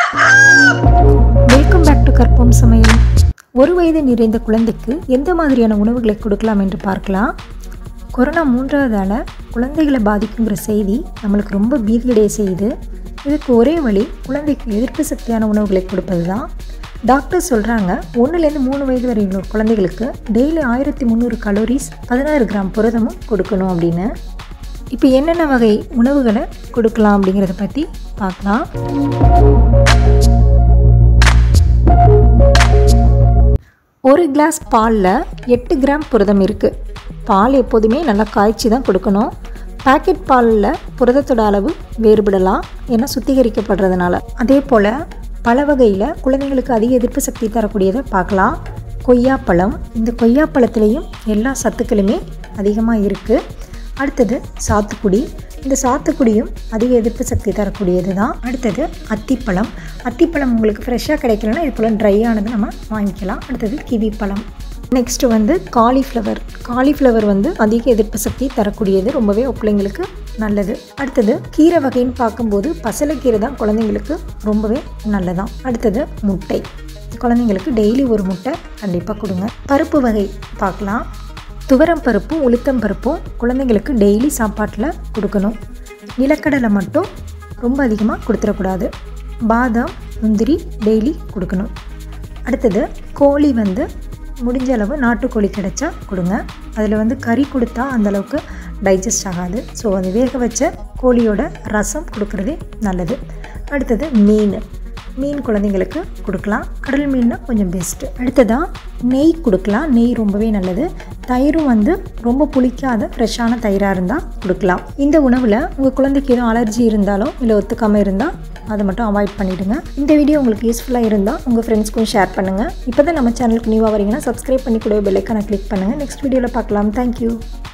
welcome back to கற்போம் சமையல் ஒரு வயது நிறைந்த குழந்தைக்கு எந்த மாதிரியான உணவுகளை கொடுக்கலாம் என்று பார்க்கலாம் கொரோனா மூன்றாவது அலை குழந்தைகளை பாதிக்குங்கிற செய்தி நம்மளுக்கு ரொம்ப பீதியடைய செய்யுது இதுக்கு ஒரே வழி குழந்தைக்கு எதிர்ப்பு சக்தியான உணவுகளை கொடுப்பது தான் டாக்டர் சொல்கிறாங்க ஒன்றுலேருந்து மூணு வயது வரை உள்ள குழந்தைகளுக்கு டெய்லி ஆயிரத்தி முந்நூறு கலோரிஸ் பதினாறு கிராம் புரதமும் கொடுக்கணும் அப்படின்னு இப்போ என்னென்ன வகை உணவுகளை கொடுக்கலாம் அப்படிங்கிறத பற்றி பார்க்கலாம் ஒரு கிளாஸ் பாலில் எட்டு கிராம் புரதம் இருக்குது பால் எப்போதுமே நல்லா காய்ச்சி தான் கொடுக்கணும் பாக்கெட் பாலில் புரதத்தோட அளவு வேறுபடலாம் ஏன்னா சுத்திகரிக்கப்படுறதுனால அதே போல் பல வகையில் குழந்தைங்களுக்கு அதிக எதிர்ப்பு சக்தி தரக்கூடியதை பார்க்கலாம் கொய்யாப்பழம் இந்த கொய்யாப்பழத்துலேயும் எல்லா சத்துக்களுமே அதிகமாக இருக்குது அடுத்தது சாத்துக்குடி இந்த சாத்துக்குடியும் அதிக எதிர்ப்பு சக்தி தரக்கூடியது தான் அடுத்தது அத்திப்பழம் அத்திப்பழம் உங்களுக்கு ஃப்ரெஷ்ஷாக கிடைக்கலன்னா இது போல் ட்ரை ஆனது நம்ம வாங்கிக்கலாம் அடுத்தது கிவி பழம் நெக்ஸ்ட்டு வந்து காலிஃப்ளவர் காலிஃப்ளவர் வந்து அதிக எதிர்ப்பு சக்தி தரக்கூடியது ரொம்பவே பிள்ளைங்களுக்கு நல்லது அடுத்தது கீரை வகைன்னு பார்க்கும்போது பசலைக்கீரை தான் குழந்தைங்களுக்கு ரொம்பவே நல்லதான் அடுத்தது முட்டை குழந்தைங்களுக்கு டெய்லி ஒரு முட்டை கண்டிப்பாக கொடுங்க பருப்பு வகை பார்க்கலாம் துவரம் பருப்பும் உளுத்தம் பருப்பும் குழந்தைங்களுக்கு டெய்லி சாப்பாட்டில் கொடுக்கணும் நிலக்கடலை மட்டும் ரொம்ப அதிகமாக கொடுத்துடக்கூடாது பாதாம் முந்திரி டெய்லி கொடுக்கணும் அடுத்தது கோழி வந்து முடிஞ்ச அளவு நாட்டுக்கோழி கிடைச்சா கொடுங்க அதில் வந்து கறி கொடுத்தா அந்தளவுக்கு டைஜஸ்ட் ஆகாது ஸோ அது வேக வச்ச கோழியோட ரசம் கொடுக்குறதே நல்லது அடுத்தது மீன் மீன் குழந்தைங்களுக்கு கொடுக்கலாம் கடல் மீன்னா கொஞ்சம் பெஸ்ட்டு அடுத்ததாக நெய் கொடுக்கலாம் நெய் ரொம்பவே நல்லது தயிரும் வந்து ரொம்ப புளிக்காத ஃப்ரெஷ்ஷான தயிராக இருந்தால் கொடுக்கலாம் இந்த உணவில் உங்கள் குழந்தைக்கு எதுவும் அலர்ஜி இருந்தாலும் இல்லை ஒத்துக்காமல் இருந்தால் அதை மட்டும் அவாய்ட் பண்ணிவிடுங்க இந்த வீடியோ உங்களுக்கு யூஸ்ஃபுல்லாக இருந்தால் உங்கள் ஃப்ரெண்ட்ஸ்க்கும் ஷேர் பண்ணுங்கள் இப்போ தான் நம்ம சேனலுக்கு நியூவாக வரீங்கன்னா சப்ஸ்கிரைப் பண்ணி கூட பெல்லைக்கான கிளிக் பண்ணுங்கள் நெக்ஸ்ட் வீடியோவில் பார்க்கலாம் தேங்க்யூ